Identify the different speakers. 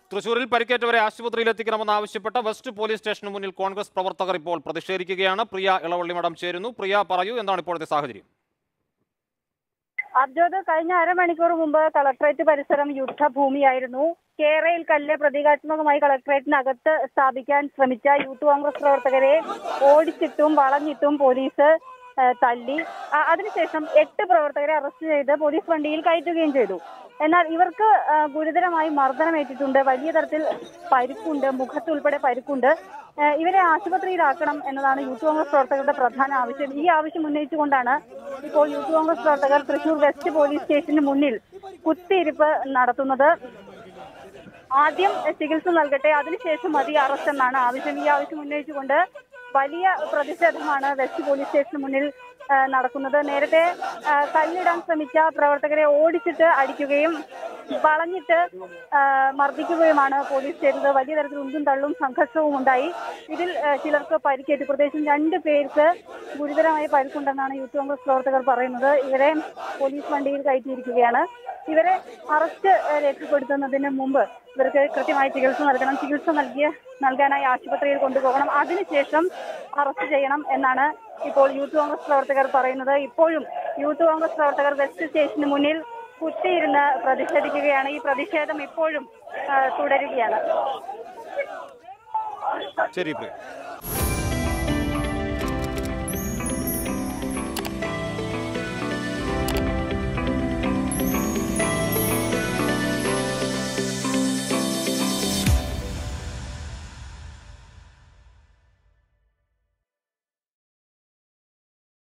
Speaker 1: തൃശൂരിൽ പരിക്കേറ്റവരെ ആശുപത്രിയിൽ എത്തിക്കണമെന്നാവശ്യപ്പെട്ട വെസ്റ്റ് പോലീസ് സ്റ്റേഷന് മുന്നിൽ കോൺഗ്രസ് പ്രവർത്തകർ ഇപ്പോൾ പ്രതിഷേധിക്കുകയാണ് പ്രിയ ഇളവള്ളി മഠം ചേരുന്നു പ്രിയ പറയൂ എന്താണ് ഇപ്പോഴത്തെ സാഹചര്യം
Speaker 2: അബ്ജോദ് കഴിഞ്ഞ അരമണിക്കൂർ മുമ്പ് കളക്ടറേറ്റ് പരിസരം യുദ്ധഭൂമിയായിരുന്നു കേരയിൽ കല്ല് പ്രതീകാത്മകമായി കളക്ടറേറ്റിനകത്ത് സ്ഥാപിക്കാൻ ശ്രമിച്ച യൂത്ത് കോൺഗ്രസ് പ്രവർത്തകരെ ഓടിച്ചിട്ടും വളഞ്ഞിട്ടും പോലീസ് ആ, തല്ലി ആ, അതിനുശേഷം എട്ട് പ്രവർത്തകരെ അറസ്റ്റ് ചെയ്ത് പോലീസ് വണ്ടിയിൽ കയറ്റുകയും ചെയ്തു എന്നാൽ ഇവർക്ക് ആ, ഗുരുതരമായി മർദ്ദനമേറ്റിട്ടുണ്ട് വലിയ തരത്തിൽ പരിക്കുണ്ട് മുഖത്തുൾപ്പെടെ പരിക്കുണ്ട് ആ, ഇവരെ ആശുപത്രിയിലാക്കണം എന്നതാണ് യൂത്ത് കോൺഗ്രസ് പ്രവർത്തകരുടെ പ്രധാന ആവശ്യം ഈ ആവശ്യം ഉന്നയിച്ചുകൊണ്ടാണ് ഇപ്പോൾ യൂത്ത് കോൺഗ്രസ് പ്രവർത്തകർ തൃശൂർ വെസ്റ്റ് പോലീസ് സ്റ്റേഷന് മുന്നിൽ കുത്തിയിരിപ്പ് നടത്തുന്നത് ആദ്യം ചികിത്സ നൽകട്ടെ അതിനുശേഷം മതി അറസ്റ്റ് എന്നാണ് ആവശ്യം ഈ ആവശ്യം ഉന്നയിച്ചുകൊണ്ട് വലിയ പ്രതിഷേധമാണ് വെസ്റ്റ് പോലീസ് സ്റ്റേഷന് മുന്നിൽ ആ, നടക്കുന്നത് നേരത്തെ ആ, കല്ലിടാൻ ശ്രമിച്ച പ്രവർത്തകരെ ഓടിച്ചിട്ട് അടിക്കുകയും വളഞ്ഞിട്ട് ആ, മർദ്ദിക്കുകയുമാണ് പോലീസ് ചെയ്തത് വലിയ തരത്തിൽ ഉന്തും തള്ളും സംഘർഷവും ഉണ്ടായി ഇതിൽ ആ, ചിലർക്ക് പരിക്കേറ്റു പ്രത്യേകിച്ചും രണ്ട് പേർക്ക് ഗുരുതരമായ പരിക്കുണ്ടെന്നാണ് യൂത്ത് കോൺഗ്രസ് പ്രവർത്തകർ പറയുന്നത് ഇവരെ പോലീസ് വണ്ടിയിൽ കയറ്റിയിരിക്കുകയാണ് ഇവരെ അറസ്റ്റ് ഏഹ്, രേഖപ്പെടുത്തുന്നതിന് മുമ്പ് ഇവർക്ക് കൃത്യമായി ചികിത്സ നൽകണം ചികിത്സ നൽകിയ നൽകാനായി ആശുപത്രിയിൽ കൊണ്ടുപോകണം അതിനുശേഷം അറസ്റ്റ് ചെയ്യണം എന്നാണ് ഇപ്പോൾ യൂത്ത് കോൺഗ്രസ് പ്രവർത്തകർ പറയുന്നത് ഇപ്പോഴും യൂത്ത് കോൺഗ്രസ് പ്രവർത്തകർ വെസ്റ്റ് സ്റ്റേഷന് മുന്നിൽ കുത്തിയിരുന്ന് പ്രതിഷേധിക്കുകയാണ് ഈ പ്രതിഷേധം ഇപ്പോഴും ഏഹ്, തുടരുകയാണ്
Speaker 1: ശരി പ്രിയ